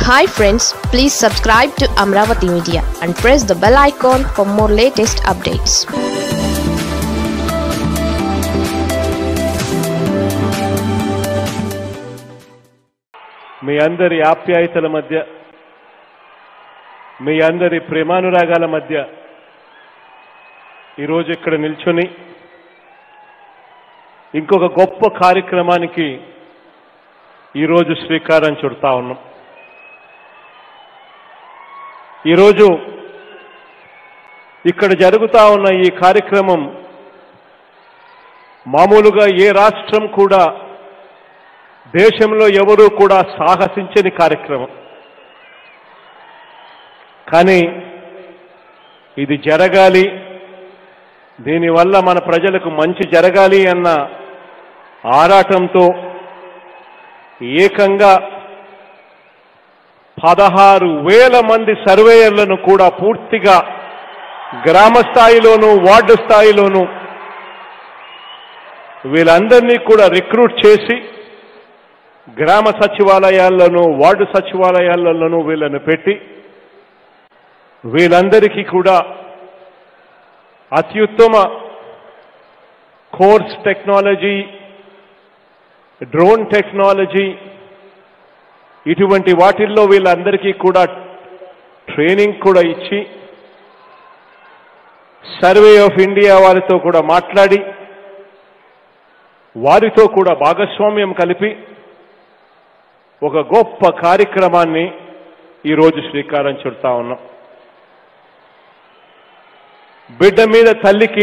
hi friends please subscribe to Amaravati media and press the bell icon for more latest updates మీ అందరి ఆప్యాయతల మధ్య మీ అందరి ప్రేమానురాగాల మధ్య ఈరోజు ఇక్కడ నిల్చొని ఇంకొక గొప్ప కార్యక్రమానికి ఈరోజు శ్రీకారం చుడతా ఉన్నాం ఈరోజు ఇక్కడ జరుగుతా ఉన్న ఈ కార్యక్రమం మామూలుగా ఏ రాష్ట్రం కూడా దేశంలో ఎవరూ కూడా సాహసించని కార్యక్రమం కానీ ఇది జరగాలి దీనివల్ల మన ప్రజలకు మంచి జరగాలి అన్న ఆరాటంతో ఏకంగా పదహారు వేల మంది సర్వేయర్లను కూడా పూర్తిగా గ్రామ స్థాయిలోనూ వార్డు స్థాయిలోనూ వీళ్ళందరినీ కూడా రిక్రూట్ చేసి గ్రామ సచివాలయాల్లోనూ వార్డు సచివాలయాలలోనూ వీళ్ళను పెట్టి వీళ్ళందరికీ కూడా అత్యుత్తమ కోర్స్ టెక్నాలజీ డ్రోన్ టెక్నాలజీ ఇటువంటి వాటిల్లో వీళ్ళందరికీ కూడా ట్రైనింగ్ కూడా ఇచ్చి సర్వే ఆఫ్ ఇండియా వారితో కూడా మాట్లాడి వారితో కూడా భాగస్వామ్యం కలిపి ఒక గొప్ప కార్యక్రమాన్ని ఈరోజు శ్రీకారం చుడతా ఉన్నాం బిడ్డ మీద తల్లికి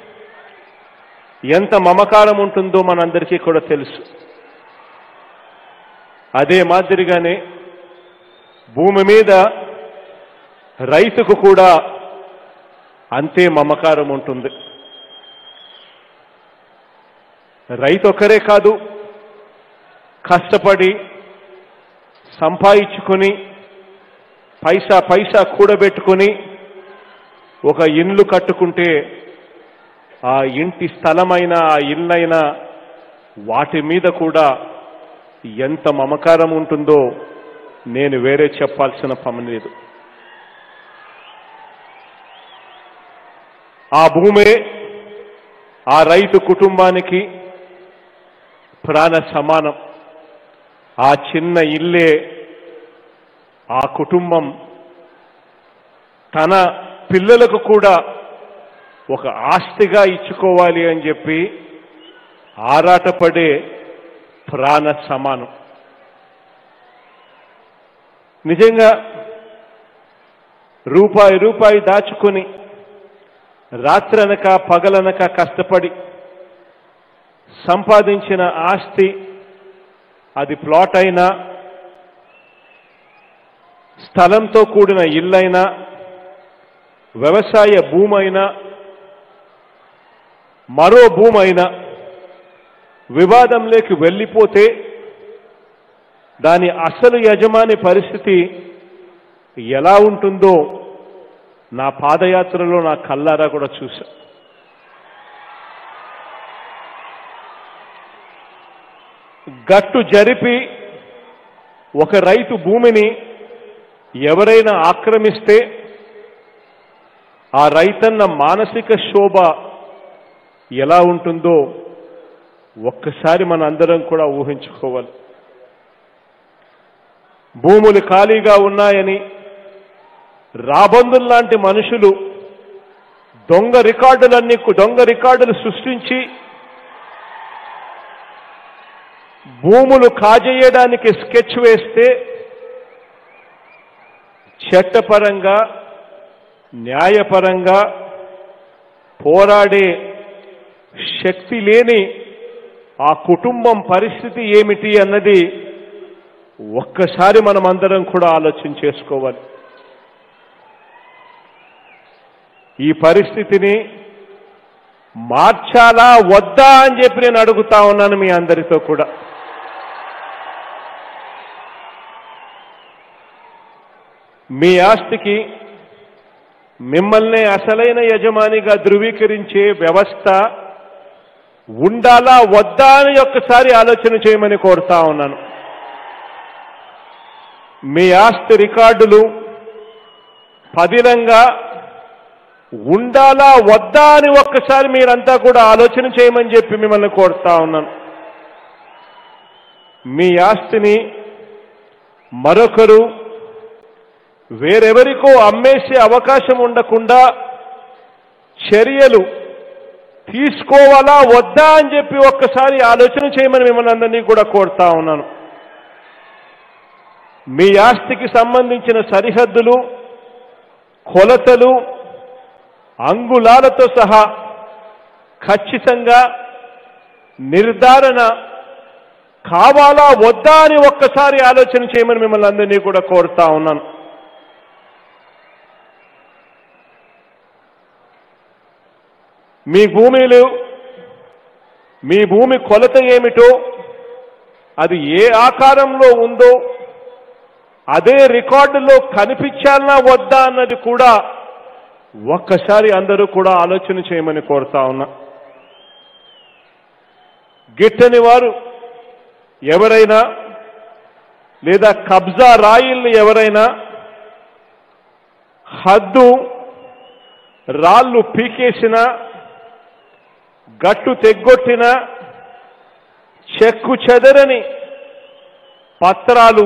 ఎంత మమకారం ఉంటుందో మనందరికీ కూడా తెలుసు అదే మాదిరిగానే భూమి మీద రైతుకు కూడా అంతే మమకారం ఉంటుంది రైతు ఒక్కరే కాదు కష్టపడి సంపాదించుకొని పైసా పైసా కూడబెట్టుకొని ఒక ఇండ్లు కట్టుకుంటే ఆ ఇంటి స్థలమైనా ఆ ఇల్లైనా వాటి మీద కూడా ఎంత మమకారం ఉంటుందో నేను వేరే చెప్పాల్సిన పని లేదు ఆ భూమే ఆ రైతు కుటుంబానికి ప్రాణ సమానం ఆ చిన్న ఇల్లే ఆ కుటుంబం తన పిల్లలకు కూడా ఒక ఆస్తిగా ఇచ్చుకోవాలి అని చెప్పి ఆరాటపడే ప్రాణ సమానం నిజంగా రూపాయి రూపాయి దాచుకొని రాత్రనక పగలనక కష్టపడి సంపాదించిన ఆస్తి అది ప్లాట్ అయినా స్థలంతో కూడిన ఇల్లైనా వ్యవసాయ భూమైనా మరో భూమైనా వివాదంలోకి వెళ్ళిపోతే దాని అసలు యజమాని పరిస్థితి ఎలా ఉంటుందో నా పాదయాత్రలో నా కల్లారా కూడా చూశా గట్టు జరిపి ఒక రైతు భూమిని ఎవరైనా ఆక్రమిస్తే ఆ రైతన్న మానసిక శోభ ఎలా ఉంటుందో ఒక్కసారి మన అందరం కూడా ఊహించుకోవాలి భూములు ఖాళీగా ఉన్నాయని రాబందుల్లాంటి మనుషులు దొంగ రికార్డులన్నీ దొంగ రికార్డులు సృష్టించి భూములు కాజేయడానికి స్కెచ్ వేస్తే చట్టపరంగా న్యాయపరంగా పోరాడే శక్తి లేని ఆ కుటుంబం పరిస్థితి ఏమిటి అన్నది ఒక్కసారి మనం అందరం కూడా ఆలోచన చేసుకోవాలి ఈ పరిస్థితిని మార్చాలా వద్దా అని చెప్పి నేను అడుగుతా ఉన్నాను మీ అందరితో కూడా మీ ఆస్తికి మిమ్మల్ని అసలైన యజమానిగా ధృవీకరించే వ్యవస్థ ఉండాలా వద్దా అని ఒక్కసారి ఆలోచన చేయమని కోరుతా ఉన్నాను మీ ఆస్తి రికార్డులు పదిలంగా ఉండాలా వద్దా అని ఒక్కసారి మీరంతా కూడా ఆలోచన చేయమని చెప్పి మిమ్మల్ని కోరుతా ఉన్నాను మీ ఆస్తిని మరొకరు వేరెవరికో అమ్మేసే అవకాశం ఉండకుండా చర్యలు తీసుకోవాలా వద్దా అని చెప్పి ఒక్కసారి ఆలోచన చేయమని మిమ్మల్ని అందరినీ కూడా కోరుతా ఉన్నాను మీ ఆస్తికి సంబంధించిన సరిహద్దులు కొలతలు అంగుళాలతో సహా ఖచ్చితంగా నిర్ధారణ కావాలా వద్దా అని ఒక్కసారి ఆలోచన చేయమని మిమ్మల్ని అందరినీ కూడా కోరుతా ఉన్నాను మీ భూమిలు మీ భూమి కొలత ఏమిటో అది ఏ ఆకారంలో ఉందో అదే రికార్డులో కనిపించాలనా వద్దా అన్నది కూడా ఒక్కసారి అందరూ కూడా ఆలోచన చేయమని కోరుతా ఉన్నా గిట్టని వారు ఎవరైనా లేదా కబ్జా రాయిల్ని ఎవరైనా హద్దు రాళ్ళు పీకేసిన గట్టు తెగ్గొట్టిన చెక్కు చెదరని పత్రాలు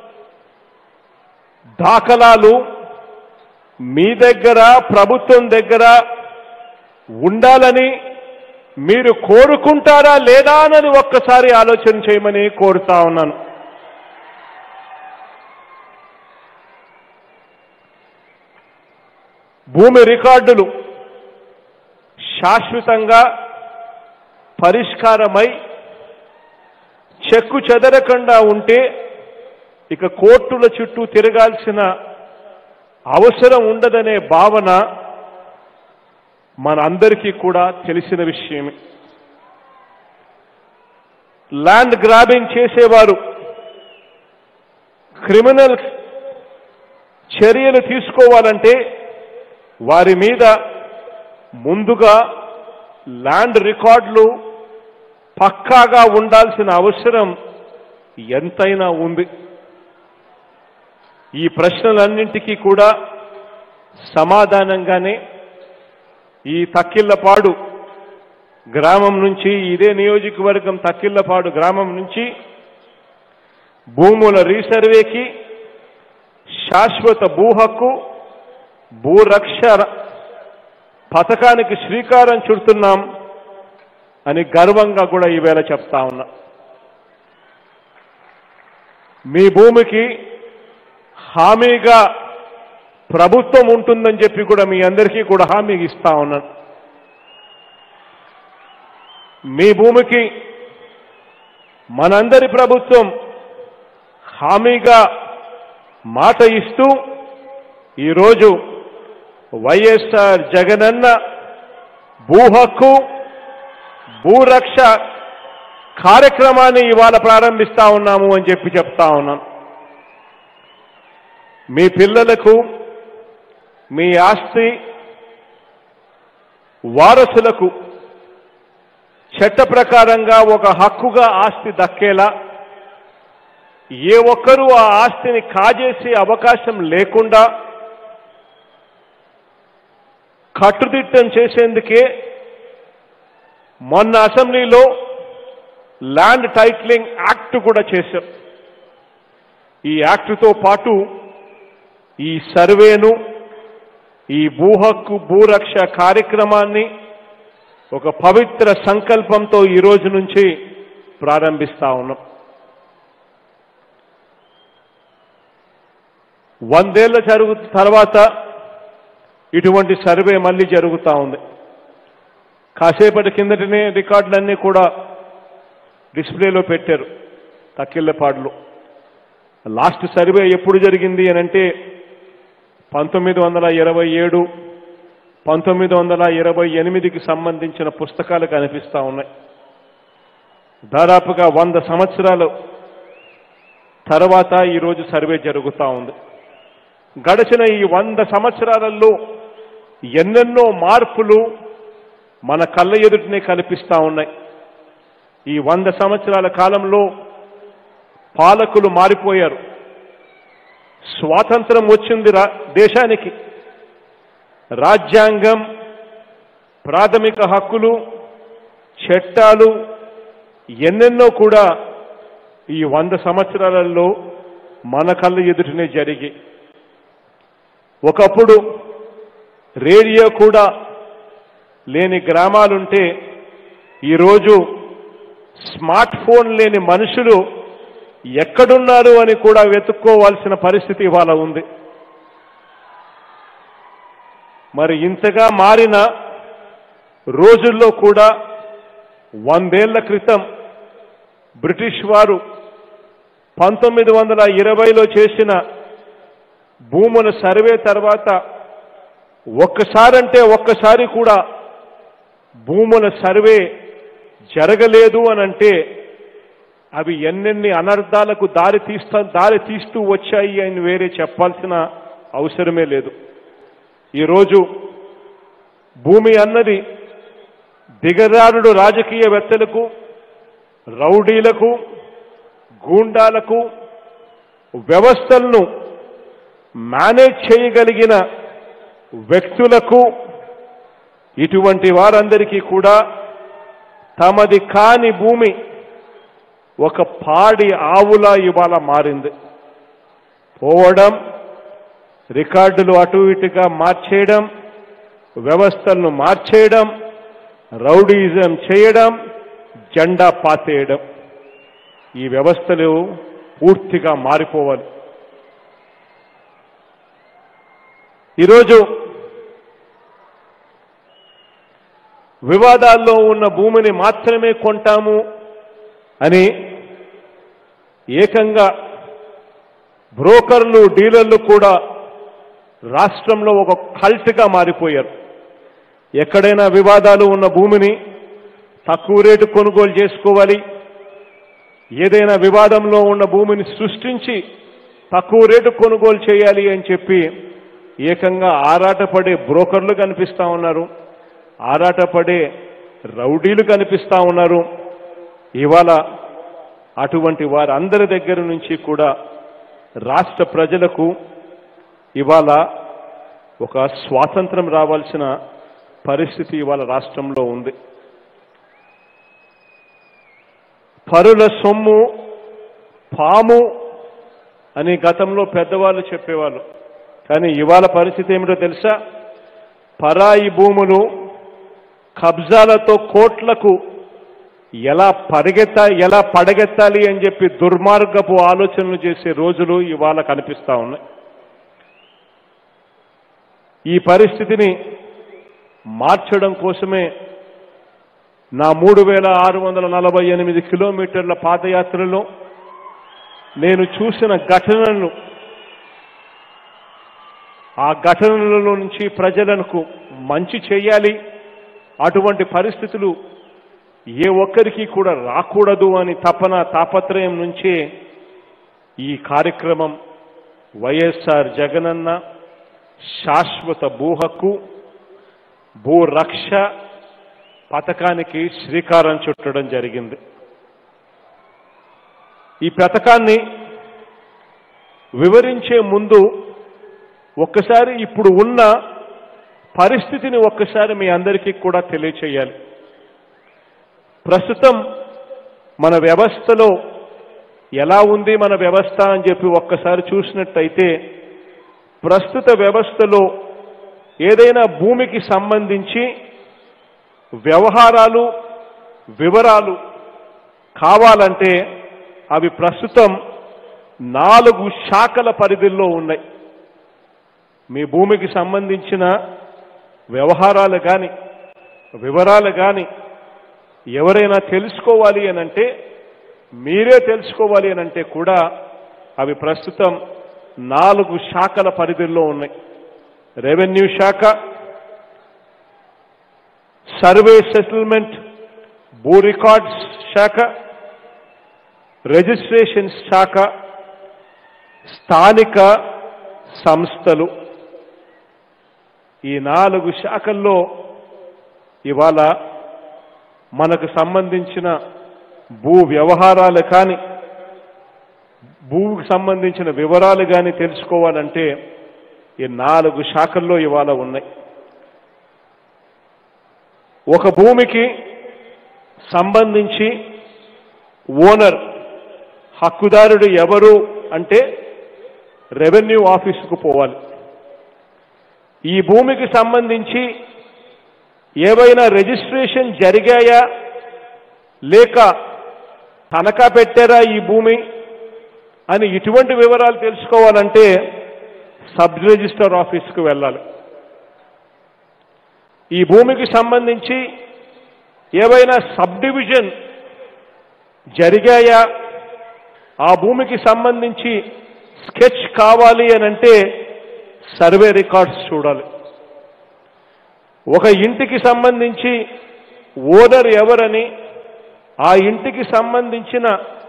దాఖలాలు మీ దగ్గర ప్రభుత్వం దగ్గర ఉండాలని మీరు కోరుకుంటారా లేదా అన్నది ఒక్కసారి ఆలోచన చేయమని కోరుతా ఉన్నాను భూమి రికార్డులు శాశ్వతంగా పరిష్కారమై చెక్కు చెదరకుండా ఉంటే ఇక కోర్టుల చుట్టూ తిరగాల్సిన అవసరం ఉండదనే భావన మనందరికీ కూడా తెలిసిన విషయమే ల్యాండ్ గ్రాబింగ్ చేసేవారు క్రిమినల్ చర్యలు తీసుకోవాలంటే వారి మీద ముందుగా ల్యాండ్ రికార్డులు పక్కాగా ఉండాల్సిన అవసరం ఎంతైనా ఉంది ఈ ప్రశ్నలన్నింటికీ కూడా సమాధానంగానే ఈ తక్కిళ్లపాడు గ్రామం నుంచి ఇదే నియోజకవర్గం తక్కిళ్లపాడు గ్రామం నుంచి భూముల రీసర్వేకి శాశ్వత భూ హక్కు భూరక్ష పథకానికి శ్రీకారం చుడుతున్నాం అని గర్వంగా కూడా ఈవేళ చెప్తా ఉన్నా మీ భూమికి హామీగా ప్రభుత్వం ఉంటుందని చెప్పి కూడా మీ అందరికీ కూడా హామీ ఇస్తా ఉన్నాను మీ భూమికి మనందరి ప్రభుత్వం హామీగా మాట ఇస్తూ ఈరోజు వైఎస్ఆర్ జగనన్న భూ హక్కు భూరక్ష కార్యక్రమాన్ని ఇవాళ ప్రారంభిస్తా ఉన్నాము అని చెప్పి చెప్తా ఉన్నాను మీ పిల్లలకు మీ ఆస్తి వారసులకు చట్ట ప్రకారంగా ఒక హక్కుగా ఆస్తి దక్కేలా ఏ ఒక్కరూ ఆ ఆస్తిని కాజేసే అవకాశం లేకుండా కట్టుదిట్టం చేసేందుకే మొన్న అసెంబ్లీలో ల్యాండ్ టైటిలింగ్ యాక్ట్ కూడా చేశాం ఈ యాక్టుతో పాటు ఈ సర్వేను ఈ భూ హక్కు భూరక్ష కార్యక్రమాన్ని ఒక పవిత్ర సంకల్పంతో ఈ రోజు నుంచి ప్రారంభిస్తా ఉన్నాం వందేళ్ల జరుగు తర్వాత ఇటువంటి సర్వే మళ్ళీ జరుగుతూ ఉంది కాసేపటి కిందటనే రికార్డులన్నీ కూడా డిస్ప్లేలో పెట్టారు తక్కిళ్ళపాడులో లాస్ట్ సర్వే ఎప్పుడు జరిగింది అని అంటే పంతొమ్మిది వందల ఇరవై ఏడు పంతొమ్మిది వందల ఇరవై ఎనిమిదికి సంబంధించిన పుస్తకాలు కనిపిస్తా ఉన్నాయి దాదాపుగా వంద సంవత్సరాలు తర్వాత ఈరోజు సర్వే జరుగుతూ ఉంది గడిచిన ఈ వంద సంవత్సరాలలో ఎన్నెన్నో మార్పులు మన కళ్ళ ఎదుటినే కనిపిస్తా ఉన్నాయి ఈ వంద సంవత్సరాల కాలంలో పాలకులు మారిపోయారు స్వాతంత్రం వచ్చింది రా దేశానికి రాజ్యాంగం ప్రాథమిక హక్కులు చట్టాలు ఎన్నెన్నో కూడా ఈ వంద సంవత్సరాలలో మన కళ్ళ ఎదుటనే జరిగి ఒకప్పుడు రేడియో కూడా లేని గ్రామాలుంటే ఈరోజు స్మార్ట్ ఫోన్ లేని మనుషులు ఎక్కడున్నారు అని కూడా వెతుక్కోవాల్సిన పరిస్థితి ఇవాళ ఉంది మరి ఇంతగా మారిన రోజుల్లో కూడా వందేళ్ల క్రితం బ్రిటిష్ వారు పంతొమ్మిది వందల ఇరవైలో చేసిన భూముల సర్వే తర్వాత ఒక్కసారంటే ఒక్కసారి కూడా భూముల సర్వే జరగలేదు అని అంటే అవి ఎన్నెన్ని అనర్థాలకు దారి తీస్తా దారి తీస్తూ వచ్చాయి అని వేరే చెప్పాల్సిన అవసరమే లేదు ఈరోజు భూమి అన్నది దిగజారుడు రాజకీయవేత్తలకు రౌడీలకు గూండాలకు వ్యవస్థలను మేనేజ్ చేయగలిగిన వ్యక్తులకు ఇటువంటి వారందరికీ కూడా తమది కాని భూమి ఒక పాడి ఆవులా ఇవాళ మారింది పోవడం రికార్డులు అటు ఇటుగా మార్చేయడం వ్యవస్థలను మార్చేయడం రౌడీజం చేయడం జెండా పాతేయడం ఈ వ్యవస్థలు పూర్తిగా మారిపోవాలి ఈరోజు వివాదాల్లో ఉన్న భూమిని మాత్రమే కొంటాము అని ఏకంగా బ్రోకర్లు డీలర్లు కూడా రాష్ట్రంలో ఒక కల్ట్గా మారిపోయారు ఎక్కడైనా వివాదాలు ఉన్న భూమిని తక్కువ రేటు కొనుగోలు చేసుకోవాలి ఏదైనా వివాదంలో ఉన్న భూమిని సృష్టించి తక్కువ రేటు కొనుగోలు చేయాలి అని చెప్పి ఏకంగా ఆరాటపడే బ్రోకర్లు కనిపిస్తా ఉన్నారు ఆరాటపడే రౌడీలు కనిపిస్తా ఉన్నారు ఇవాళ అటువంటి వారందరి దగ్గర నుంచి కూడా రాష్ట్ర ప్రజలకు ఇవాళ ఒక స్వాతంత్రం రావాల్సిన పరిస్థితి ఇవాళ రాష్ట్రంలో ఉంది పరుల సొమ్ము పాము అని గతంలో పెద్దవాళ్ళు చెప్పేవాళ్ళు కానీ ఇవాళ పరిస్థితి ఏమిటో తెలుసా పరాయి భూములు కబ్జాలతో కోట్లకు ఎలా పరిగెత్త ఎలా పడగెత్తాలి అని చెప్పి దుర్మార్గపు ఆలోచనలు చేసే రోజులు ఇవాళ కనిపిస్తా ఉన్నాయి ఈ పరిస్థితిని మార్చడం కోసమే నా మూడు వేల ఆరు వందల నలభై ఎనిమిది కిలోమీటర్ల పాదయాత్రలో నేను చూసిన ఘటనలను ఆ ఘటనలలో నుంచి ప్రజలకు మంచి చేయాలి అటువంటి పరిస్థితులు ఏ ఒక్కరికి కూడా రాకూడదు అని తపన తాపత్రయం నుంచే ఈ కార్యక్రమం వైఎస్ఆర్ జగనన్న శాశ్వత భూ హక్కు భూ రక్ష పథకానికి శ్రీకారం చుట్టడం జరిగింది ఈ పథకాన్ని వివరించే ముందు ఒక్కసారి ఇప్పుడు ఉన్న పరిస్థితిని ఒక్కసారి మీ అందరికీ కూడా తెలియచేయాలి ప్రస్తుతం మన వ్యవస్థలో ఎలా ఉంది మన వ్యవస్థ అని చెప్పి ఒక్కసారి చూసినట్టయితే ప్రస్తుత వ్యవస్థలో ఏదైనా భూమికి సంబంధించి వ్యవహారాలు వివరాలు కావాలంటే అవి ప్రస్తుతం నాలుగు శాఖల పరిధిలో ఉన్నాయి మీ భూమికి సంబంధించిన వ్యవహారాలు కానీ వివరాలు కానీ ఎవరైనా తెలుసుకోవాలి అనంటే మీరే తెలుసుకోవాలి అనంటే కూడా అవి ప్రస్తుతం నాలుగు శాఖల పరిధిలో ఉన్నాయి రెవెన్యూ శాఖ సర్వే సెటిల్మెంట్ భూ రికార్డ్స్ శాఖ రిజిస్ట్రేషన్ శాఖ స్థానిక సంస్థలు ఈ నాలుగు శాఖల్లో ఇవాళ మనకు సంబంధించిన భూ వ్యవహారాలు కానీ భూమికి సంబంధించిన వివరాలు కానీ తెలుసుకోవాలంటే ఈ నాలుగు శాఖల్లో ఇవాళ ఉన్నాయి ఒక భూమికి సంబంధించి ఓనర్ హక్కుదారుడు ఎవరు అంటే రెవెన్యూ ఆఫీసుకు పోవాలి ఈ భూమికి సంబంధించి ఏవైనా రిజిస్ట్రేషన్ జరిగాయా లేక తనఖా పెట్టారా ఈ భూమి అని ఇటువంటి వివరాలు తెలుసుకోవాలంటే సబ్ రిజిస్టర్ ఆఫీస్కు వెళ్ళాలి ఈ భూమికి సంబంధించి ఏవైనా సబ్ డివిజన్ జరిగాయా ఆ భూమికి సంబంధించి స్కెచ్ కావాలి అని అంటే సర్వే రికార్డ్స్ చూడాలి ఒక ఇంటికి సంబంధించి ఓనర్ ఎవరని ఆ ఇంటికి సంబంధించిన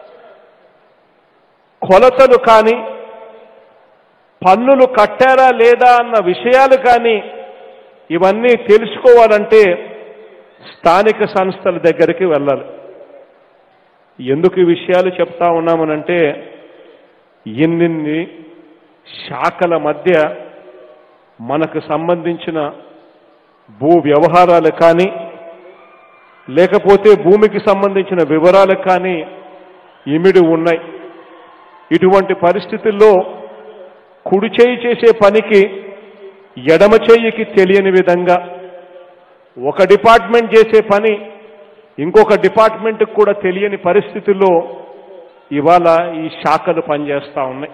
కొలతలు కానీ పన్నులు కట్టారా లేదా అన్న విషయాలు కానీ ఇవన్నీ తెలుసుకోవాలంటే స్థానిక సంస్థల దగ్గరికి వెళ్ళాలి ఎందుకు ఈ విషయాలు చెప్తా ఉన్నామనంటే ఇన్నిన్ని శాఖల మధ్య మనకు సంబంధించిన భూ వ్యవహారాలు కానీ లేకపోతే భూమికి సంబంధించిన వివరాలు కానీ ఇమిడి ఉన్నాయి ఇటువంటి పరిస్థితుల్లో కుడి చేయి చేసే పనికి ఎడమ చేయికి తెలియని విధంగా ఒక డిపార్ట్మెంట్ చేసే పని ఇంకొక డిపార్ట్మెంట్కి కూడా తెలియని పరిస్థితుల్లో ఇవాళ ఈ శాఖలు పనిచేస్తూ ఉన్నాయి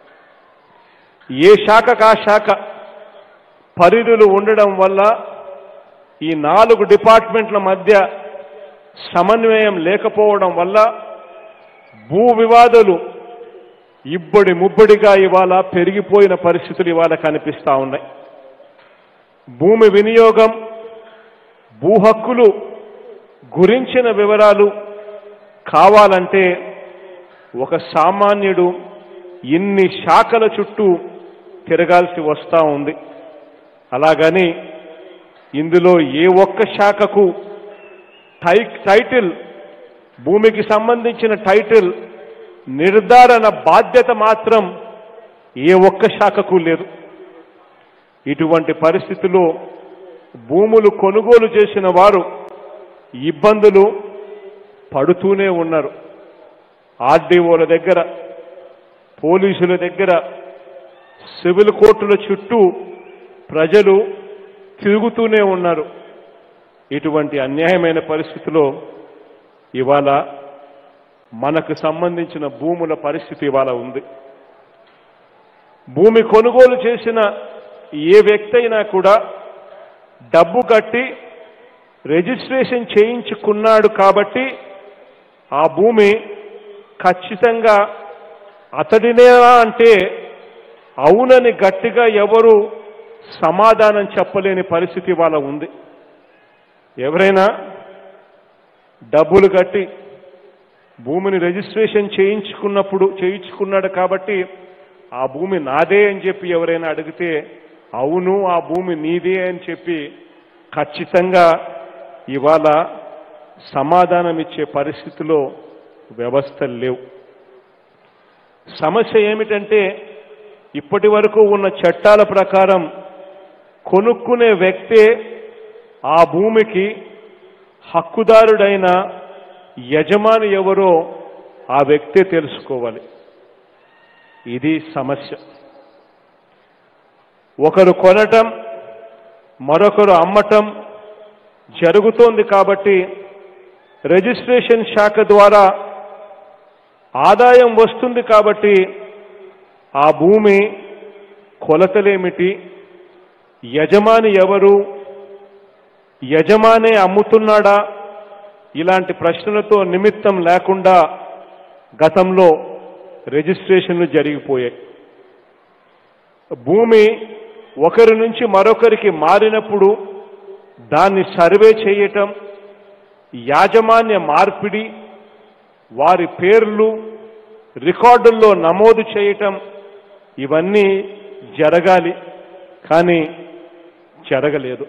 ఏ శాఖకు ఆ శాఖ పరిధులు ఉండడం వల్ల ఈ నాలుగు డిపార్ట్మెంట్ల మధ్య సమన్వయం లేకపోవడం వల్ల భూ వివాదాలు ఇబ్బడి ముబ్బడిగా ఇవాళ పెరిగిపోయిన పరిస్థితులు ఇవాళ కనిపిస్తా ఉన్నాయి భూమి వినియోగం భూ హక్కులు గురించిన వివరాలు కావాలంటే ఒక సామాన్యుడు ఇన్ని శాఖల చుట్టూ తిరగాల్సి వస్తూ ఉంది అలాగని ఇందులో ఏ ఒక్క శాఖకు టై టైటిల్ భూమికి సంబంధించిన టైటిల్ నిర్ధారణ బాధ్యత మాత్రం ఏ ఒక్క శాఖకు లేదు ఇటువంటి పరిస్థితిలో భూములు కొనుగోలు చేసిన వారు ఇబ్బందులు పడుతూనే ఉన్నారు ఆర్డీఓల దగ్గర పోలీసుల దగ్గర సివిల్ కోర్టుల చుట్టూ ప్రజలు తిరుగుతూనే ఉన్నారు ఇటువంటి అన్యాయమైన పరిస్థితిలో ఇవాళ మనకు సంబంధించిన భూముల పరిస్థితి ఇవాళ ఉంది భూమి కొనుగోలు చేసిన ఏ వ్యక్తి అయినా కూడా డబ్బు కట్టి రిజిస్ట్రేషన్ చేయించుకున్నాడు కాబట్టి ఆ భూమి ఖచ్చితంగా అతడినేనా అంటే అవునని గట్టిగా ఎవరు సమాధానం చెప్పలేని పరిస్థితి వాళ్ళ ఉంది ఎవరైనా డబ్బులు కట్టి భూమిని రిజిస్ట్రేషన్ చేయించుకున్నప్పుడు చేయించుకున్నాడు కాబట్టి ఆ భూమి నాదే అని చెప్పి ఎవరైనా అడిగితే అవును ఆ భూమి నీదే అని చెప్పి ఖచ్చితంగా ఇవాళ సమాధానం ఇచ్చే పరిస్థితిలో వ్యవస్థలు లేవు సమస్య ఏమిటంటే ఇప్పటి వరకు ఉన్న చట్టాల ప్రకారం కొనుక్కునే వ్యక్తే ఆ భూమికి హక్కుదారుడైన యజమాని ఎవరో ఆ వ్యక్తే తెలుసుకోవాలి ఇది సమస్య ఒకరు కొనటం మరొకరు అమ్మటం జరుగుతోంది కాబట్టి రిజిస్ట్రేషన్ శాఖ ద్వారా ఆదాయం వస్తుంది కాబట్టి ఆ భూమి కొలతలేమిటి యజమాని ఎవరు యజమానే అమ్ముతున్నాడా ఇలాంటి ప్రశ్నలతో నిమిత్తం లేకుండా గతంలో రిజిస్ట్రేషన్లు జరిగిపోయాయి భూమి ఒకరి నుంచి మరొకరికి మారినప్పుడు దాన్ని సర్వే చేయటం యాజమాన్య మార్పిడి వారి పేర్లు రికార్డుల్లో నమోదు చేయటం ఇవన్నీ జరగాలి కానీ జరగలేదు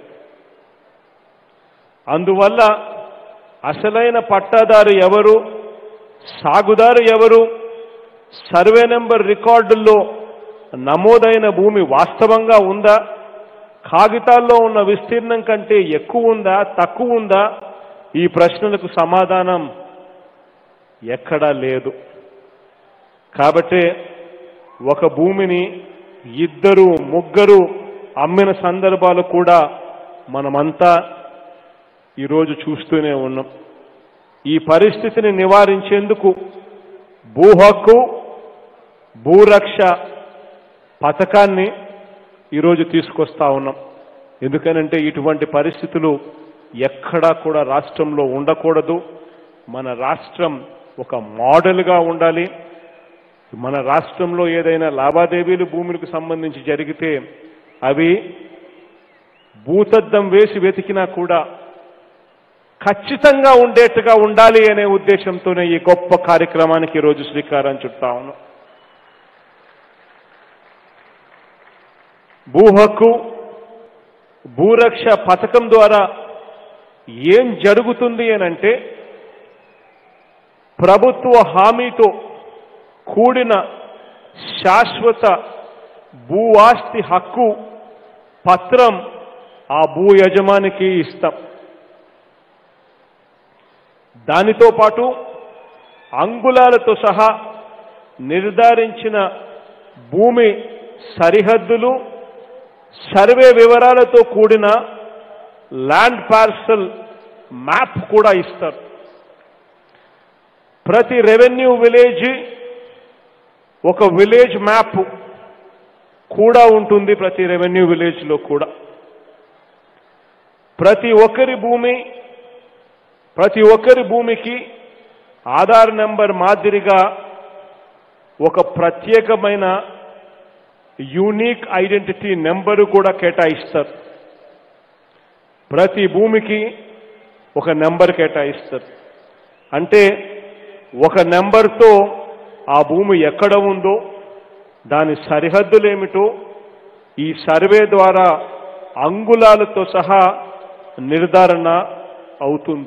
అందువల్ల అసలైన పట్టాదారు ఎవరు సాగుదారు ఎవరు సర్వే నెంబర్ రికార్డుల్లో నమోదైన భూమి వాస్తవంగా ఉందా కాగితాల్లో ఉన్న విస్తీర్ణం కంటే ఎక్కువ ఉందా తక్కువ ఉందా ఈ ప్రశ్నలకు సమాధానం ఎక్కడా లేదు కాబట్టి ఒక భూమిని ఇద్దరు ముగ్గురు అమ్మిన సందర్భాలు కూడా మనమంతా ఈరోజు చూస్తూనే ఉన్నాం ఈ పరిస్థితిని నివారించేందుకు భూ హక్కు భూరక్ష పథకాన్ని ఈరోజు తీసుకొస్తా ఉన్నాం ఎందుకనంటే ఇటువంటి పరిస్థితులు ఎక్కడా కూడా రాష్ట్రంలో ఉండకూడదు మన రాష్ట్రం ఒక మోడల్గా ఉండాలి మన రాష్ట్రంలో ఏదైనా లావాదేవీలు భూములకు సంబంధించి జరిగితే అవి భూతద్దం వేసి వెతికినా కూడా ఖచ్చితంగా ఉండేట్టుగా ఉండాలి అనే ఉద్దేశంతోనే ఈ గొప్ప కార్యక్రమానికి ఈరోజు శ్రీకారం చుట్టా ఉన్నాం భూ హక్కు భూరక్ష పథకం ద్వారా ఏం జరుగుతుంది అనంటే ప్రభుత్వ హామీతో కూడిన శాశ్వత భూ ఆస్తి హక్కు పత్రం ఆ భూ యజమానికి ఇస్తాం దానితో పాటు అంగుళాలతో సహా నిర్ధారించిన భూమి సరిహద్దులు సర్వే వివరాలతో కూడిన ల్యాండ్ పార్సల్ మ్యాప్ కూడా ఇస్తారు ప్రతి రెవెన్యూ విలేజ్ ఒక విలేజ్ మ్యాప్ కూడా ఉంటుంది ప్రతి రెవెన్యూ విలేజ్లో కూడా ప్రతి ఒక్కరి భూమి ప్రతి ఒక్కరి భూమికి ఆధార్ నెంబర్ మాదిరిగా ఒక ప్రత్యేకమైన యూనిక్ ఐడెంటిటీ నెంబరు కూడా కేటాయిస్తారు ప్రతి భూమికి ఒక నెంబర్ కేటాయిస్తారు అంటే ఒక నెంబర్తో ఆ భూమి ఎక్కడ ఉందో దాని సరిహద్దులేమిటో ఈ సర్వే ద్వారా అంగుళాలతో సహా నిర్ధారణ అవుతుంది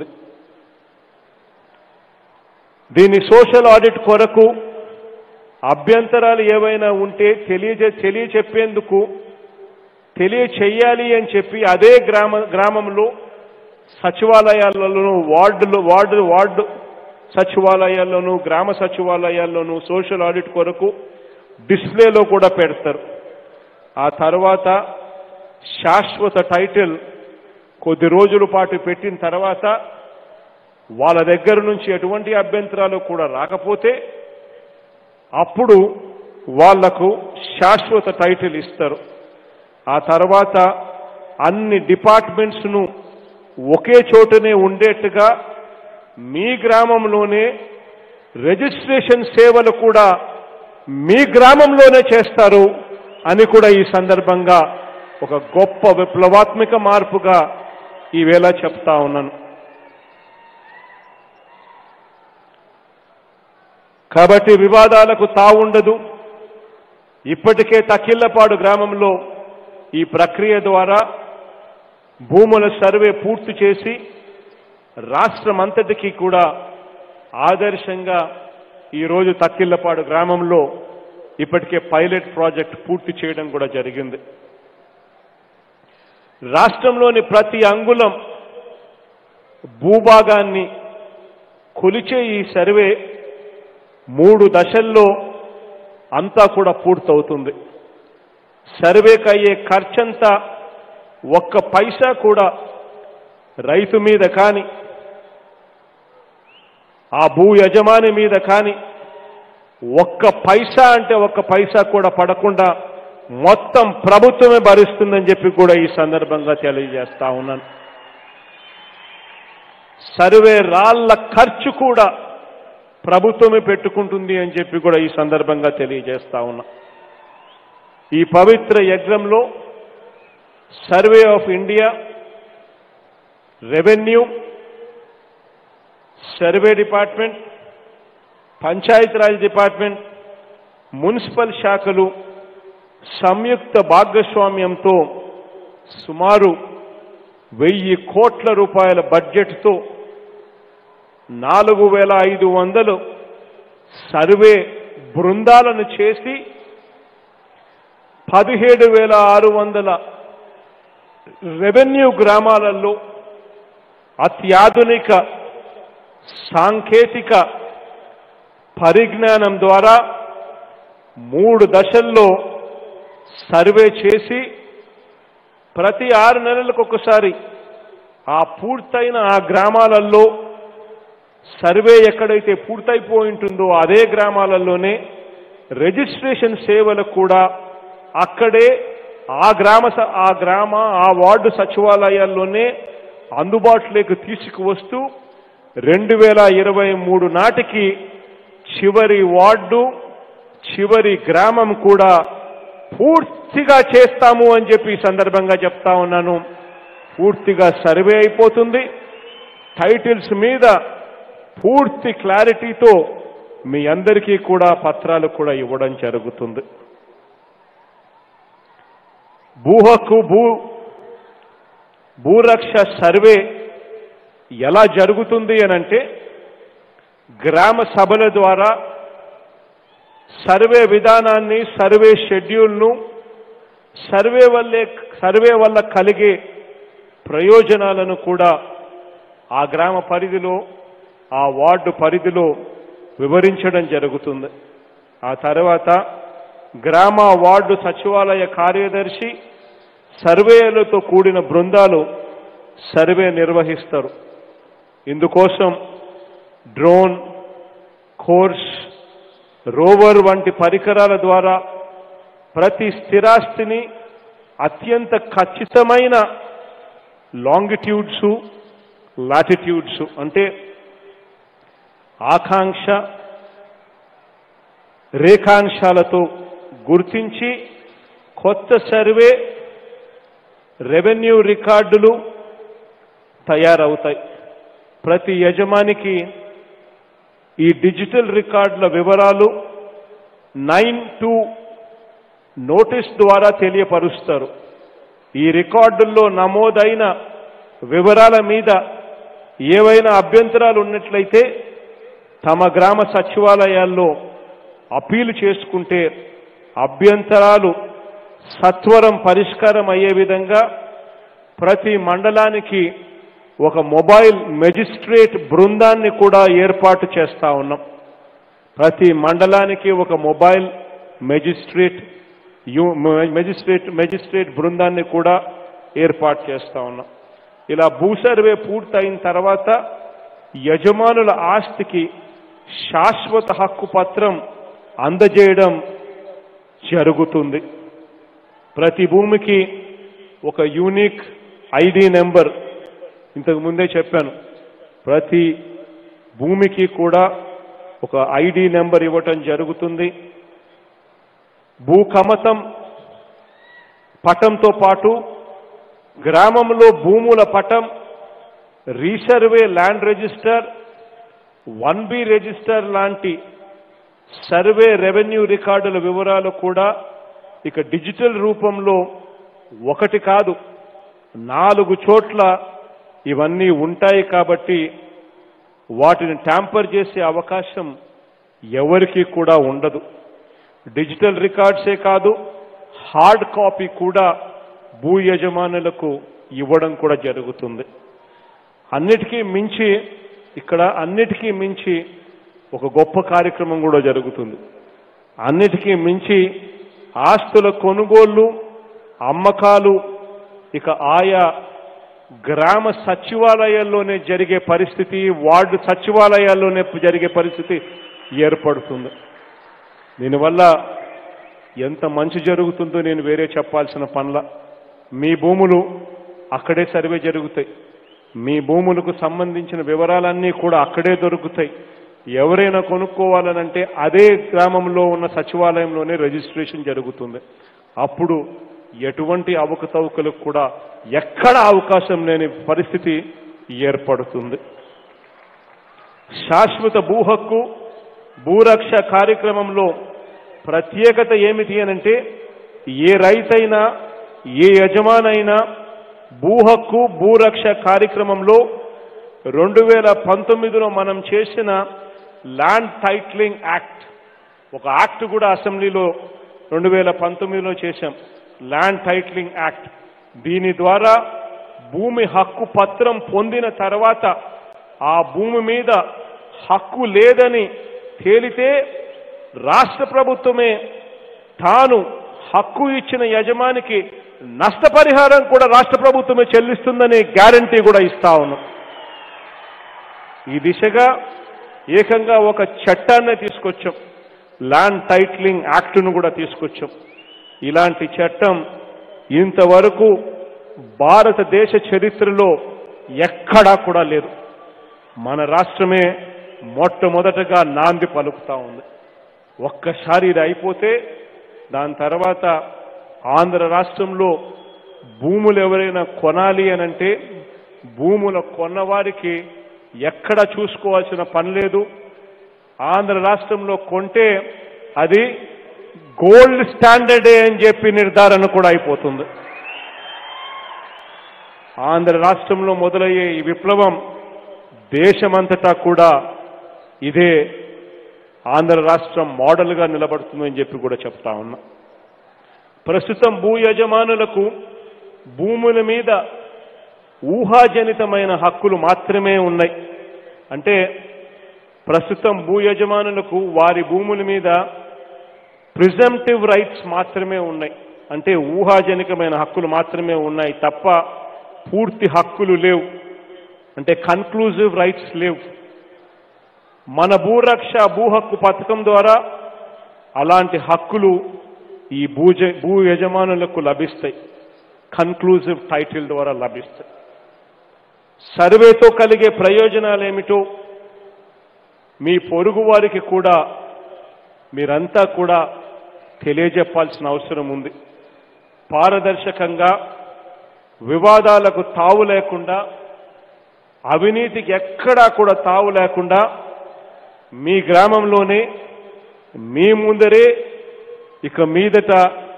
దీని సోషల్ ఆడిట్ కొరకు అభ్యంతరాలు ఏవైనా ఉంటే తెలియజే తెలియచెప్పేందుకు తెలియచెయ్యాలి అని చెప్పి అదే గ్రామ గ్రామంలో సచివాలయాలలోనూ వార్డులు వార్డు వార్డు సచివాలయాల్లోనూ గ్రామ సచివాలయాల్లోనూ సోషల్ ఆడిట్ కొరకు డిస్ప్లేలో కూడా పెడతారు ఆ తర్వాత శాశ్వత టైటిల్ కొద్ది రోజుల పాటు పెట్టిన తర్వాత వాళ్ళ దగ్గర నుంచి ఎటువంటి అభ్యంతరాలు కూడా రాకపోతే అప్పుడు వాళ్లకు శాశ్వత టైటిల్ ఇస్తారు ఆ తర్వాత అన్ని డిపార్ట్మెంట్స్ను ఒకే చోటనే ఉండేట్టుగా మీ గ్రామంలోనే రిజిస్ట్రేషన్ సేవలు కూడా మీ గ్రామంలోనే చేస్తారు అని కూడా ఈ సందర్భంగా ఒక గొప్ప విప్లవాత్మక మార్పుగా ఈవేళ చెప్తా ఉన్నాను కాబట్టి వివాదాలకు తావుండదు ఇప్పటికే తకిళ్లపాడు గ్రామంలో ఈ ప్రక్రియ ద్వారా భూముల సర్వే పూర్తి చేసి రాష్ట్రమంతటికీ కూడా ఆదర్శంగా ఈరోజు తక్కిళ్లపాడు గ్రామంలో ఇప్పటికే పైలట్ ప్రాజెక్ట్ పూర్తి చేయడం కూడా జరిగింది రాష్ట్రంలోని ప్రతి అంగుళం భూభాగాన్ని కొలిచే ఈ సర్వే మూడు దశల్లో అంతా కూడా పూర్తవుతుంది సర్వేకి అయ్యే ఖర్చంతా ఒక్క పైసా కూడా రైతు మీద కానీ ఆ భూ యజమాని మీద కానీ ఒక్క పైసా అంటే ఒక్క పైసా కూడా పడకుండా మొత్తం ప్రభుత్వమే భరిస్తుందని చెప్పి కూడా ఈ సందర్భంగా తెలియజేస్తా ఉన్నాను సర్వే రాళ్ల ఖర్చు కూడా ప్రభుత్వమే పెట్టుకుంటుంది అని చెప్పి కూడా ఈ సందర్భంగా తెలియజేస్తా ఉన్నా ఈ పవిత్ర యజ్ఞంలో survey of India revenue survey department Panchayati Raj department municipal శాఖలు సంయుక్త భాగస్వామ్యంతో సుమారు వెయ్యి కోట్ల రూపాయల బడ్జెట్తో నాలుగు వేల ఐదు వందలు సర్వే బృందాలను చేసి పదిహేడు వేల ఆరు వందల రెవెన్యూ గ్రామాలలో అత్యాధునిక సాంకేతిక పరిజ్ఞానం ద్వారా మూడు దశల్లో సర్వే చేసి ప్రతి ఆరు నెలలకు ఒకసారి ఆ పూర్తయిన ఆ గ్రామాలలో సర్వే ఎక్కడైతే పూర్తయిపోయి ఉంటుందో అదే గ్రామాలలోనే రిజిస్ట్రేషన్ సేవలకు కూడా అక్కడే ఆ గ్రామ స- ఆ గ్రామ ఆ వార్డు సచివాలయాల్లోనే అందుబాటులోకి తీసుకువస్తూ రెండు వేల ఇరవై మూడు నాటికి చివరి వార్డు చివరి గ్రామం కూడా పూర్తిగా చేస్తాము అని చెప్పి ఈ సందర్భంగా చెప్తా ఉన్నాను పూర్తిగా సర్వే అయిపోతుంది టైటిల్స్ మీద పూర్తి క్లారిటీతో మీ అందరికీ కూడా పత్రాలు కూడా ఇవ్వడం జరుగుతుంది భూ హక్కు భూ భూరక్ష సర్వే ఎలా జరుగుతుంది అనంటే గ్రామ సభల ద్వారా సర్వే విధానాన్ని సర్వే షెడ్యూల్ను సర్వే వల్లే సర్వే వల్ల కలిగే ప్రయోజనాలను కూడా ఆ గ్రామ పరిధిలో ఆ వార్డు పరిధిలో వివరించడం జరుగుతుంది ఆ తర్వాత గ్రామ వార్డు సచివాలయ కార్యదర్శి సర్వేలతో కూడిన బృందాలు సర్వే నిర్వహిస్తారు ఇందుకోసం డ్రోన్ కోర్స్ రోవర్ వంటి పరికరాల ద్వారా ప్రతి స్థిరాస్తిని అత్యంత ఖచ్చితమైన లాంగిట్యూడ్స్ లాటిట్యూడ్స్ అంటే ఆకాంక్ష రేఖాంశాలతో గుర్తించి కొత్త సర్వే రెవెన్యూ రికార్డులు తయారవుతాయి ప్రతి యజమానికి ఈ డిజిటల్ రికార్డుల వివరాలు నైన్ టు నోటీస్ ద్వారా తెలియపరుస్తారు ఈ రికార్డుల్లో నమోదైన వివరాల మీద ఏవైనా అభ్యంతరాలు ఉన్నట్లయితే తమ గ్రామ సచివాలయాల్లో అప్పీలు చేసుకుంటే అభ్యంతరాలు సత్వరం పరిష్కారం అయ్యే విధంగా ప్రతి మండలానికి ఒక మొబైల్ మెజిస్ట్రేట్ బృందాన్ని కూడా ఏర్పాటు చేస్తా ఉన్నాం ప్రతి మండలానికి ఒక మొబైల్ మెజిస్ట్రేట్ యు- మెజిస్ట్రేట్ మెజిస్ట్రేట్ బృందాన్ని కూడా ఏర్పాటు చేస్తా ఉన్నాం ఇలా భూ సర్వే పూర్తయిన తర్వాత యజమానుల ఆస్తికి శాశ్వత హక్కు పత్రం అందజేయడం జరుగుతుంది ప్రతి భూమికి ఒక యూనిక్ ఐడి నెంబర్ ఇంతకు ముందే చెప్పాను ప్రతి భూమికి కూడా ఒక ఐడి నెంబర్ ఇవ్వటం జరుగుతుంది భూ కమతం పటంతో పాటు గ్రామంలో భూముల పటం resurvey land register one B register లాంటి సర్వే రెవెన్యూ రికార్డుల వివరాలు కూడా ఇక డిజిటల్ రూపంలో ఒకటి కాదు నాలుగు చోట్ల ఇవన్నీ ఉంటాయి కాబట్టి వాటిని ట్యాంపర్ చేసే అవకాశం ఎవరికీ కూడా ఉండదు డిజిటల్ రికార్డ్సే కాదు హార్డ్ కాపీ కూడా భూ యజమానులకు ఇవ్వడం కూడా జరుగుతుంది అన్నిటికీ మించి ఇక్కడ అన్నిటికీ మించి ఒక గొప్ప కార్యక్రమం కూడా జరుగుతుంది అన్నిటికీ మించి ఆస్తుల కొనుగోళ్లు అమ్మకాలు ఇక ఆయా గ్రామ సచివాలయాల్లోనే జరిగే పరిస్థితి వార్డు సచివాలయాల్లోనే జరిగే పరిస్థితి ఏర్పడుతుంది దీనివల్ల ఎంత మంచి జరుగుతుందో నేను వేరే చెప్పాల్సిన పనుల మీ భూములు అక్కడే సర్వే జరుగుతాయి మీ భూములకు సంబంధించిన వివరాలన్నీ కూడా అక్కడే దొరుకుతాయి ఎవరైనా కొనుక్కోవాలనంటే అదే గ్రామంలో ఉన్న సచివాలయంలోనే రిజిస్ట్రేషన్ జరుగుతుంది అప్పుడు ఎటువంటి అవకతవకలకు కూడా ఎక్కడ అవకాశం లేని పరిస్థితి ఏర్పడుతుంది శాశ్వత భూ హక్కు భూరక్ష కార్యక్రమంలో ప్రత్యేకత ఏమిటి అనంటే ఏ రైతైనా ఏ యజమానైనా భూ హక్కు భూరక్ష కార్యక్రమంలో రెండు వేల పంతొమ్మిదిలో మనం చేసిన ల్యాండ్ టైట్లింగ్ యాక్ట్ ఒక యాక్ట్ కూడా అసెంబ్లీలో రెండు వేల పంతొమ్మిదిలో చేశాం ల్యాండ్ టైటిలింగ్ యాక్ట్ దీని ద్వారా భూమి హక్కు పత్రం పొందిన తర్వాత ఆ భూమి మీద హక్కు లేదని తేలితే రాష్ట్ర ప్రభుత్వమే తాను హక్కు ఇచ్చిన యజమానికి నష్టపరిహారం కూడా రాష్ట్ర ప్రభుత్వమే చెల్లిస్తుందనే గ్యారంటీ కూడా ఇస్తా ఉన్నాం ఈ దిశగా ఏకంగా ఒక చట్టాన్ని తీసుకొచ్చాం ల్యాండ్ టైటిలింగ్ యాక్ట్ను కూడా తీసుకొచ్చాం ఇలాంటి చట్టం ఇంతవరకు భారతదేశ చరిత్రలో ఎక్కడా కూడా లేదు మన రాష్ట్రమే మొట్టమొదటగా నాంది పలుకుతా ఉంది ఒక్కసారి ఇది అయిపోతే దాని తర్వాత ఆంధ్ర రాష్ట్రంలో భూములు ఎవరైనా కొనాలి అనంటే భూముల కొన్నవారికి ఎక్కడ చూసుకోవాల్సిన పని లేదు ఆంధ్ర రాష్ట్రంలో కొంటే అది గోల్డ్ స్టాండర్డే అని చెప్పి నిర్ధారణ కూడా అయిపోతుంది ఆంధ్ర రాష్ట్రంలో మొదలయ్యే ఈ విప్లవం దేశమంతటా కూడా ఇదే ఆంధ్ర రాష్ట్రం మోడల్గా నిలబడుతుందని చెప్పి కూడా చెప్తా ఉన్నా ప్రస్తుతం భూ యజమానులకు భూముల మీద ఊహాజనితమైన హక్కులు మాత్రమే ఉన్నాయి అంటే ప్రస్తుతం భూ యజమానులకు వారి భూముల మీద ప్రిజంప్టివ్ రైట్స్ మాత్రమే ఉన్నాయి అంటే ఊహాజనికమైన హక్కులు మాత్రమే ఉన్నాయి తప్ప పూర్తి హక్కులు లేవు అంటే కన్క్లూజివ్ రైట్స్ లేవు మన భూరక్ష భూ హక్కు పథకం ద్వారా అలాంటి హక్కులు ఈ భూజ భూ యజమానులకు లభిస్తాయి కన్క్లూజివ్ టైటిల్ ద్వారా లభిస్తాయి సర్వేతో కలిగే ప్రయోజనాలు ఏమిటో మీ పొరుగు వారికి కూడా మీరంతా కూడా తెలియజెప్పాల్సిన అవసరం ఉంది పారదర్శకంగా వివాదాలకు తావు లేకుండా అవినీతికి ఎక్కడా కూడా తావు లేకుండా మీ గ్రామంలోనే మీ ముందరే ఇక మీదట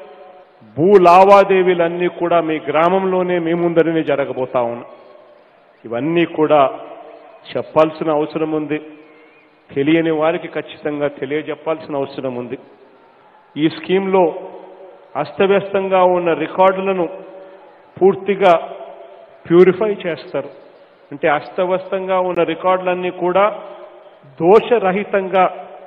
భూ లావాదేవీలన్నీ కూడా మీ గ్రామంలోనే మీ ముందరనే జరగబోతా ఉన్నాయి ఇవన్నీ కూడా చెప్పాల్సిన అవసరం ఉంది తెలియని వారికి ఖచ్చితంగా తెలియజెప్పాల్సిన అవసరం ఉంది ఈ స్కీమ్లో అస్తవ్యస్తంగా ఉన్న రికార్డులను పూర్తిగా ప్యూరిఫై చేస్తారు అంటే అస్తవ్యస్తంగా ఉన్న రికార్డులన్నీ కూడా దోషరహితంగా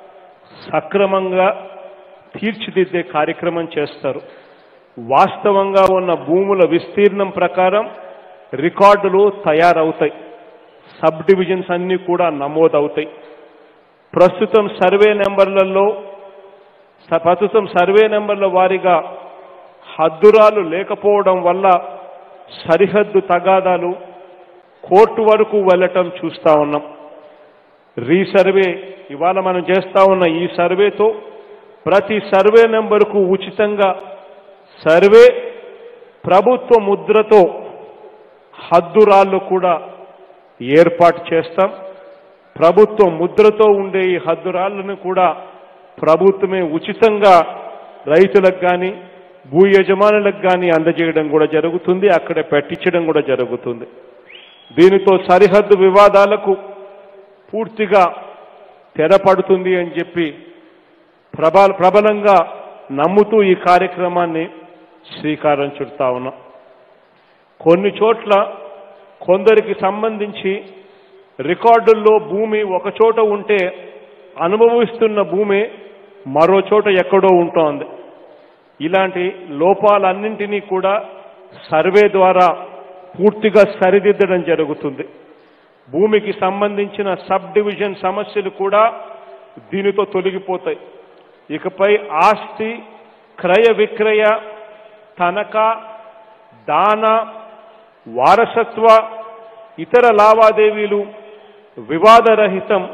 సక్రమంగా తీర్చిదిద్దే కార్యక్రమం చేస్తారు వాస్తవంగా ఉన్న భూముల విస్తీర్ణం ప్రకారం రికార్డులు తయారవుతాయి సబ్ డివిజన్స్ అన్నీ కూడా నమోదవుతాయి ప్రస్తుతం సర్వే నెంబర్లలో స- ప్రస్తుతం సర్వే నెంబర్ల వారీగా హద్దురాలు లేకపోవడం వల్ల సరిహద్దు తగాదాలు కోర్టు వరకు వెళ్ళటం చూస్తా ఉన్నాం రీసర్వే ఇవాళ మనం చేస్తా ఉన్న ఈ సర్వేతో ప్రతి సర్వే నెంబరుకు ఉచితంగా సర్వే ప్రభుత్వ ముద్రతో హద్దురాళ్ళు కూడా ఏర్పాటు చేస్తాం ప్రభుత్వ ముద్రతో ఉండే ఈ హద్దురాళ్లను కూడా ప్రభుత్వమే ఉచితంగా రైతులకు కానీ భూ యజమానులకు కానీ అందజేయడం కూడా జరుగుతుంది అక్కడే పెట్టించడం కూడా జరుగుతుంది దీనితో సరిహద్దు వివాదాలకు పూర్తిగా తెరపడుతుంది అని చెప్పి ప్రబల ప్రబలంగా నమ్ముతూ ఈ కార్యక్రమాన్ని శ్రీకారం చుడతా ఉన్నాం కొన్ని చోట్ల కొందరికి సంబంధించి రికార్డుల్లో భూమి ఒక చోట ఉంటే అనుభవిస్తున్న భూమి మరో చోట ఎక్కడో ఉంటోంది ఇలాంటి లోపాలన్నింటినీ కూడా సర్వే ద్వారా పూర్తిగా సరిదిద్దడం జరుగుతుంది భూమికి సంబంధించిన సబ్ డివిజన్ సమస్యలు కూడా దీనితో తొలగిపోతాయి ఇకపై ఆస్తి క్రయ విక్రయ తనఖా దాన వారసత్వ ఇతర లావాదేవీలు వివాదరహితం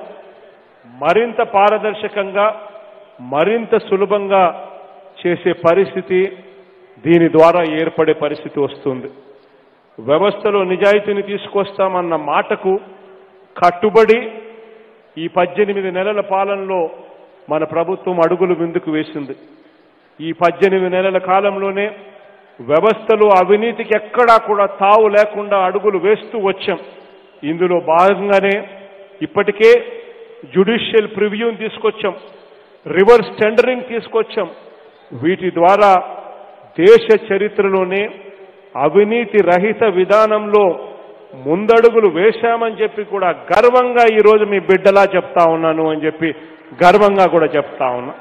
మరింత పారదర్శకంగా మరింత సులభంగా చేసే పరిస్థితి దీని ద్వారా ఏర్పడే పరిస్థితి వస్తుంది వ్యవస్థలో నిజాయితీని తీసుకొస్తామన్న మాటకు కట్టుబడి ఈ పద్దెనిమిది నెలల పాలనలో మన ప్రభుత్వం అడుగులు ముందుకు వేసింది ఈ పద్దెనిమిది నెలల కాలంలోనే వ్యవస్థలో అవినీతికి ఎక్కడా కూడా తావు లేకుండా అడుగులు వేస్తూ వచ్చాం ఇందులో భాగంగానే ఇప్పటికే జ్యుడిషియల్ ప్రివ్యూని తీసుకొచ్చాం రివర్స్ టెండరింగ్ తీసుకొచ్చాం వీటి ద్వారా దేశ చరిత్రలోనే అవినీతి రహిత విధానంలో ముందడుగులు వేశామని చెప్పి కూడా గర్వంగా ఈరోజు మీ బిడ్డలా చెప్తా ఉన్నాను అని చెప్పి గర్వంగా కూడా చెప్తా ఉన్నా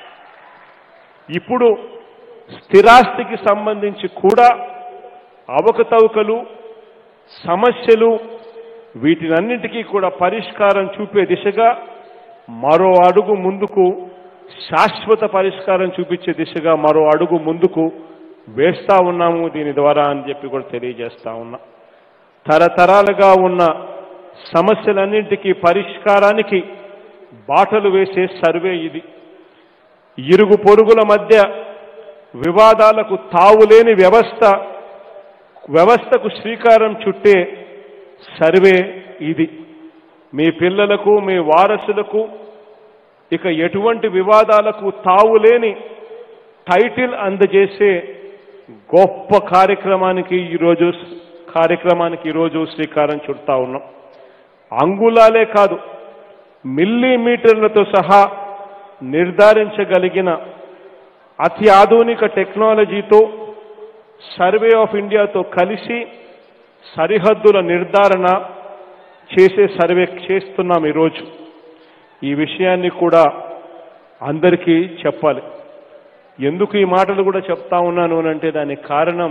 ఇప్పుడు స్థిరాస్తికి సంబంధించి కూడా అవకతవకలు సమస్యలు వీటినన్నింటికీ కూడా పరిష్కారం చూపే దిశగా మరో అడుగు ముందుకు శాశ్వత పరిష్కారం చూపించే దిశగా మరో అడుగు ముందుకు వేస్తా ఉన్నాము దీని ద్వారా అని చెప్పి కూడా తెలియజేస్తా ఉన్నా తరతరాలుగా ఉన్న సమస్యలన్నింటికీ పరిష్కారానికి బాటలు వేసే సర్వే ఇది ఇరుగు పొరుగుల మధ్య వివాదాలకు తావులేని వ్యవస్థ వ్యవస్థకు శ్రీకారం చుట్టే సర్వే ఇది మీ పిల్లలకు మీ వారసులకు ఇక ఎటువంటి వివాదాలకు తావులేని టైటిల్ అందజేసే గొప్ప కార్యక్రమానికి ఈరోజు కార్యక్రమానికి ఈరోజు శ్రీకారం చుడతా ఉన్నాం అంగుళాలే కాదు మిల్లీమీటర్లతో సహా నిర్ధారించగలిగిన అతి ఆధునిక టెక్నాలజీతో సర్వే ఆఫ్ ఇండియాతో కలిసి సరిహద్దుల నిర్ధారణ చేసే సర్వే చేస్తున్నాం ఈరోజు ఈ విషయాన్ని కూడా అందరికీ చెప్పాలి ఎందుకు ఈ మాటలు కూడా చెప్తా ఉన్నాను అని అంటే దానికి కారణం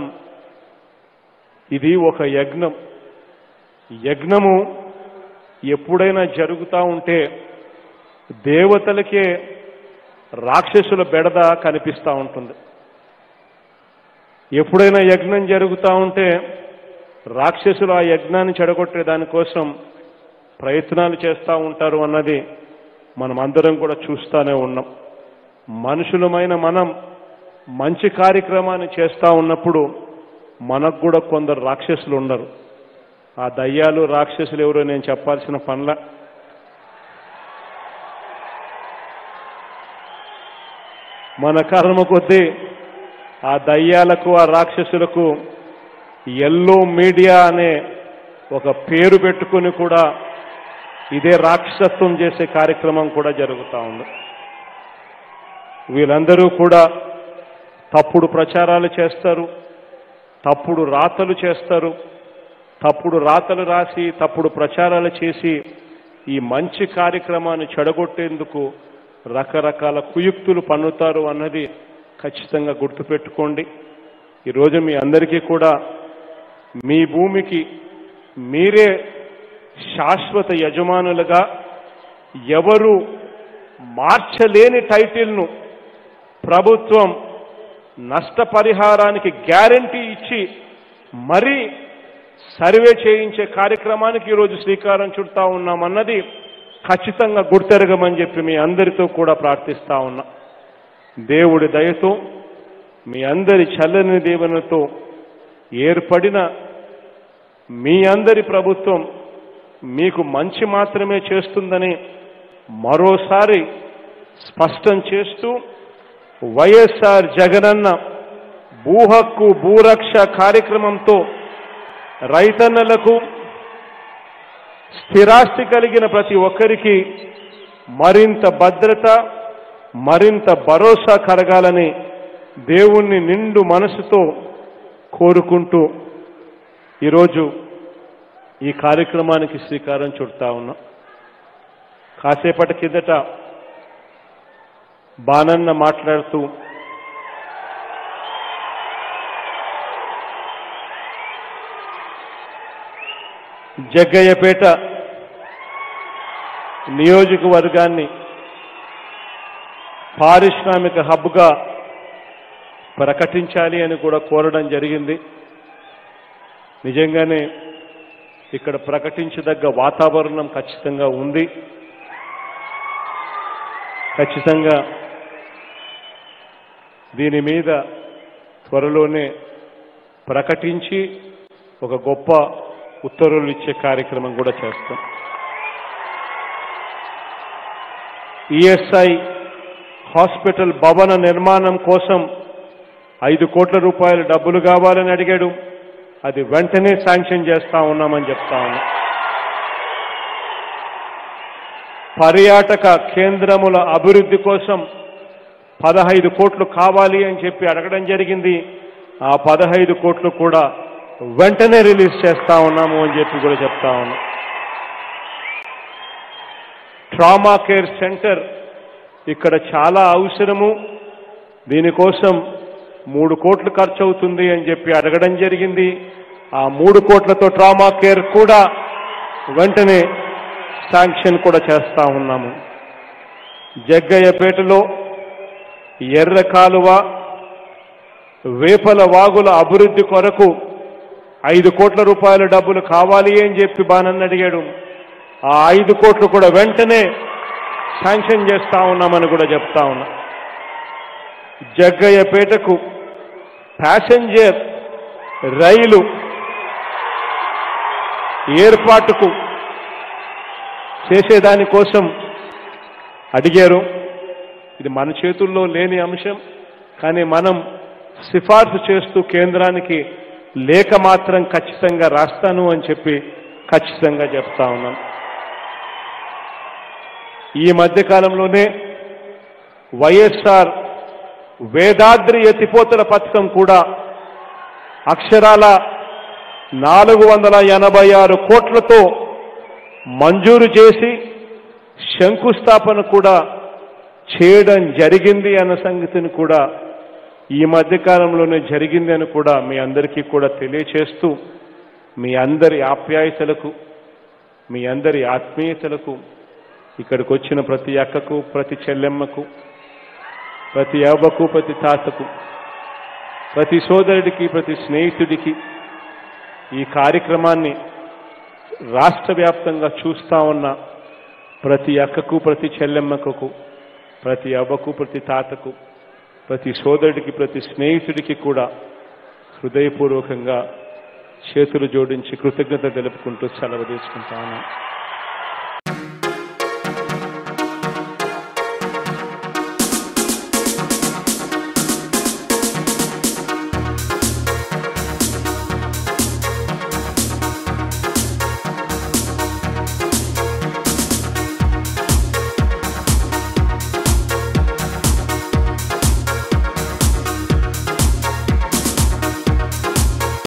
ఇది ఒక యజ్ఞం యజ్ఞము ఎప్పుడైనా జరుగుతూ ఉంటే దేవతలకే రాక్షసుల బెడద కనిపిస్తూ ఉంటుంది ఎప్పుడైనా యజ్ఞం జరుగుతూ ఉంటే రాక్షసులు ఆ యజ్ఞాన్ని చెడగొట్టే దానికోసం ప్రయత్నాలు చేస్తూ ఉంటారు అన్నది మనం అందరం కూడా చూస్తూనే ఉన్నాం మనుషులమైన మనం మంచి కార్యక్రమాన్ని చేస్తూ ఉన్నప్పుడు మనకు కూడా కొందరు రాక్షసులు ఉండరు ఆ దయ్యాలు రాక్షసులు ఎవరో నేను చెప్పాల్సిన పనుల మన కర్మ కొద్దీ ఆ దయ్యాలకు ఆ రాక్షసులకు ఎల్లో మీడియా అనే ఒక పేరు పెట్టుకుని కూడా ఇదే రాక్షసత్వం చేసే కార్యక్రమం కూడా జరుగుతూ ఉంది వీళ్ళందరూ కూడా తప్పుడు ప్రచారాలు చేస్తారు తప్పుడు రాతలు చేస్తారు తప్పుడు రాతలు రాసి తప్పుడు ప్రచారాలు చేసి ఈ మంచి కార్యక్రమాన్ని చెడగొట్టేందుకు రకరకాల కుయుక్తులు పన్నుతారు అన్నది ఖచ్చితంగా గుర్తుపెట్టుకోండి ఈరోజు మీ అందరికీ కూడా మీ భూమికి మీరే శాశ్వత యజమానులుగా ఎవరు మార్చలేని టైటిల్ను ప్రభుత్వం నష్టపరిహారానికి గ్యారంటీ ఇచ్చి మరీ సర్వే చేయించే కార్యక్రమానికి ఈరోజు శ్రీకారం చుడతా ఉన్నామన్నది ఖచ్చితంగా గుర్తెరగమని చెప్పి మీ అందరితో కూడా ప్రార్థిస్తా ఉన్నా దేవుడి దయతో మీ అందరి చల్లని దీవెనతో ఏర్పడిన మీ అందరి ప్రభుత్వం మీకు మంచి మాత్రమే చేస్తుందని మరోసారి స్పష్టం చేస్తూ వైఎస్ఆర్ జగనన్న భూహక్కు భూరక్ష కార్యక్రమంతో రైతన్నలకు స్థిరాస్తి కలిగిన ప్రతి ఒక్కరికి మరింత భద్రత మరింత భరోసా కలగాలని దేవుణ్ణి నిండు మనసుతో కోరుకుంటూ ఈరోజు ఈ కార్యక్రమానికి శ్రీకారం చుడతా ఉన్నాం కాసేపటి కిందట బానన్న మాట్లాడుతూ జగ్గయ్యపేట నియోజకవర్గాన్ని పారిశ్రామిక హబ్గా ప్రకటించాలి అని కూడా కోరడం జరిగింది నిజంగానే ఇక్కడ ప్రకటించదగ్గ వాతావరణం ఖచ్చితంగా ఉంది ఖచ్చితంగా దీని మీద త్వరలోనే ప్రకటించి ఒక గొప్ప ఉత్తర్వులు ఇచ్చే కార్యక్రమం కూడా చేస్తాం ఈఎస్ఐ హాస్పిటల్ భవన నిర్మాణం కోసం ఐదు కోట్ల రూపాయల డబ్బులు కావాలని అడిగాడు అది వెంటనే శాంక్షన్ చేస్తా ఉన్నామని చెప్తా ఉన్నా పర్యాటక కేంద్రముల అభివృద్ధి కోసం పదహైదు కోట్లు కావాలి అని చెప్పి అడగడం జరిగింది ఆ పదహైదు కోట్లు కూడా వెంటనే రిలీజ్ చేస్తా ఉన్నాము అని చెప్పి కూడా చెప్తా ఉన్నాం ట్రామా కేర్ సెంటర్ ఇక్కడ చాలా అవసరము దీనికోసం మూడు కోట్లు ఖర్చు అవుతుంది అని చెప్పి అడగడం జరిగింది ఆ మూడు కోట్లతో ట్రామా కేర్ కూడా వెంటనే శాంక్షన్ కూడా చేస్తా ఉన్నాము జగ్గయ్యపేటలో ఎర్ర కాలువ వేపల వాగుల అభివృద్ధి కొరకు ఐదు కోట్ల రూపాయల డబ్బులు కావాలి అని చెప్పి బానన్న అడిగాడు ఆ ఐదు కోట్లు కూడా వెంటనే శాంక్షన్ చేస్తా ఉన్నామని కూడా చెప్తా ఉన్నా జగ్గయ్యపేటకు ప్యాసింజర్ రైలు ఏర్పాటుకు చేసేదానికోసం అడిగారు ఇది మన చేతుల్లో లేని అంశం కానీ మనం సిఫార్సు చేస్తూ కేంద్రానికి లేఖ మాత్రం ఖచ్చితంగా రాస్తాను అని చెప్పి ఖచ్చితంగా చెప్తా ఉన్నాను ఈ మధ్య కాలంలోనే వైఎస్ఆర్ వేదాద్రి ఎత్తిపోతల పథకం కూడా అక్షరాల నాలుగు వందల ఎనభై ఆరు కోట్లతో మంజూరు చేసి శంకుస్థాపన కూడా చేయడం జరిగింది అన్న సంగతిని కూడా ఈ మధ్య కాలంలోనే జరిగింది అని కూడా మీ అందరికీ కూడా తెలియచేస్తూ మీ అందరి ఆప్యాయతలకు మీ అందరి ఆత్మీయతలకు ఇక్కడికి వచ్చిన ప్రతి అక్కకు ప్రతి చెల్లెమ్మకు ప్రతి అవ్వకు ప్రతి తాతకు ప్రతి సోదరుడికి ప్రతి స్నేహితుడికి ఈ కార్యక్రమాన్ని రాష్ట్ర వ్యాప్తంగా చూస్తా ఉన్న ప్రతి అక్కకు ప్రతి చెల్లెమ్మకు ప్రతి అవ్వకు ప్రతి తాతకు ప్రతి సోదరుడికి ప్రతి స్నేహితుడికి కూడా హృదయపూర్వకంగా చేతులు జోడించి కృతజ్ఞత తెలుపుకుంటూ సెలవు తీసుకుంటా ఉన్నాను